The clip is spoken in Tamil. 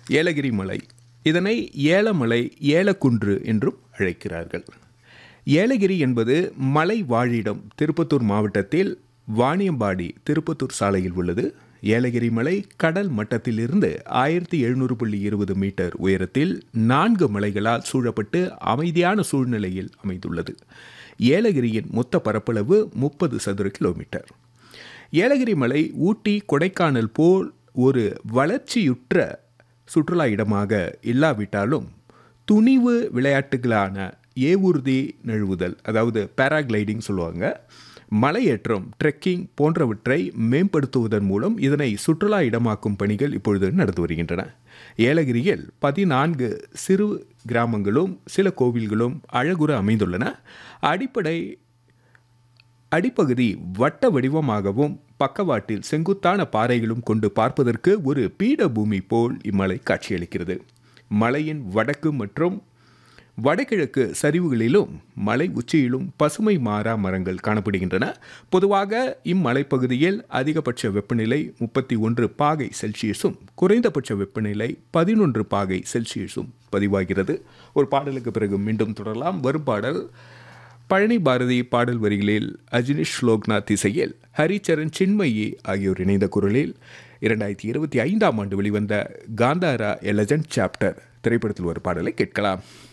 ஏலகிரி மலை இதனை ஏலமலை ஏலக்குன்று என்றும் அழைக்கிறார்கள் ஏலகிரி என்பது மலை வாழிடம் திருப்பத்தூர் மாவட்டத்தில் வாணியம்பாடி திருப்பத்தூர் சாலையில் உள்ளது ஏலகிரி மலை கடல் மட்டத்திலிருந்து ஆயிரத்தி எழுநூறு புள்ளி இருபது மீட்டர் உயரத்தில் நான்கு மலைகளால் சூழப்பட்டு அமைதியான சூழ்நிலையில் அமைந்துள்ளது ஏலகிரியின் மொத்த பரப்பளவு முப்பது சதுர கிலோமீட்டர் ஏலகிரி மலை ஊட்டி கொடைக்கானல் போல் ஒரு வளர்ச்சியுற்ற சுற்றுலா இடமாக இல்லாவிட்டாலும் துணிவு விளையாட்டுகளான ஏவூர்தி நழுவுதல் அதாவது பேராகிளைடிங் சொல்லுவாங்க மலையேற்றம் ட்ரெக்கிங் போன்றவற்றை மேம்படுத்துவதன் மூலம் இதனை சுற்றுலா இடமாக்கும் பணிகள் இப்பொழுது நடந்து வருகின்றன ஏலகிரியில் பதினான்கு சிறு கிராமங்களும் சில கோவில்களும் அழகுற அமைந்துள்ளன அடிப்படை அடிப்பகுதி வட்ட வடிவமாகவும் பக்கவாட்டில் செங்குத்தான பாறைகளும் கொண்டு பார்ப்பதற்கு ஒரு பீடபூமி போல் இம்மலை காட்சியளிக்கிறது மலையின் வடக்கு மற்றும் வடகிழக்கு சரிவுகளிலும் மலை உச்சியிலும் பசுமை மாறா மரங்கள் காணப்படுகின்றன பொதுவாக இம்மலைப்பகுதியில் அதிகபட்ச வெப்பநிலை முப்பத்தி ஒன்று பாகை செல்சியஸும் குறைந்தபட்ச வெப்பநிலை பதினொன்று பாகை செல்சியஸும் பதிவாகிறது ஒரு பாடலுக்கு பிறகு மீண்டும் தொடரலாம் வரும் பாடல் பழனி பாரதி பாடல் வரிகளில் அஜினிஷ் லோக்நாத் இசையில் ஹரிச்சரன் சின்மயி ஆகியோர் இணைந்த குரலில் இரண்டாயிரத்தி இருபத்தி ஐந்தாம் ஆண்டு வெளிவந்த காந்தாரா எ லெஜண்ட் சாப்டர் திரைப்படத்தில் ஒரு பாடலை கேட்கலாம்